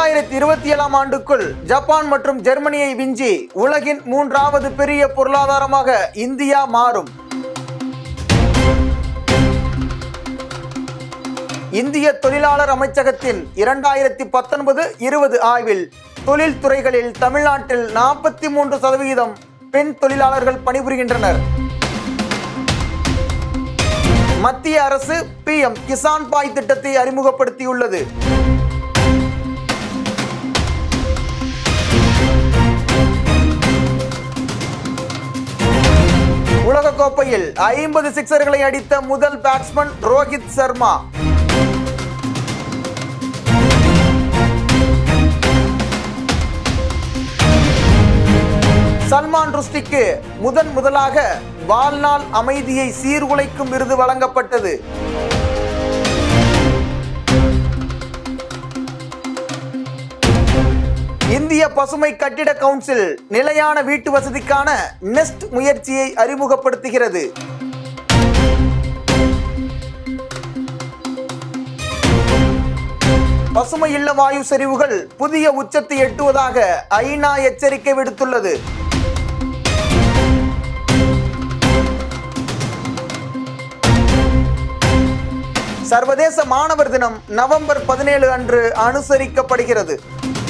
இரண்டாயிரத்தி இருபத்தி ஏழாம் ஆண்டுக்குள் ஜப்பான் மற்றும் ஜெர்மனியை விஞ்சி உலகின் மூன்றாவது பெரிய பொருளாதாரமாக இந்தியா மாறும் இந்திய தொழிலாளர் அமைச்சகத்தின் இரண்டாயிரத்தி பத்தொன்பது இருபது ஆய்வில் தொழில் துறைகளில் தமிழ்நாட்டில் நாற்பத்தி மூன்று சதவிகிதம் பெண் தொழிலாளர்கள் பணிபுரிகின்றனர் மத்திய அரசு பிஎம் கிசான் பாய் திட்டத்தை அறிமுகப்படுத்தியுள்ளது உலகக்கோப்பையில் ஐம்பது சிக்சர்களை அடித்த முதல் பேட்ஸ்மேன் ரோஹித் சர்மா சல்மான் ருஷ்டிக்கு முதன் முதலாக வாழ்நாள் அமைதியை சீர்குலைக்கும் விருது வழங்கப்பட்டது இந்திய பசுமை கட்டிட கவுன்சில் நிலையான வீட்டு வசதிக்கான நெஸ்ட் முயற்சியை அறிமுகப்படுத்துகிறது பசுமை இல்ல வாயு செறிவுகள் புதிய உச்சத்தை எட்டுவதாக ஐநா எச்சரிக்கை விடுத்துள்ளது சர்வதேச மாணவர் தினம் நவம்பர் பதினேழு அன்று அனுசரிக்கப்படுகிறது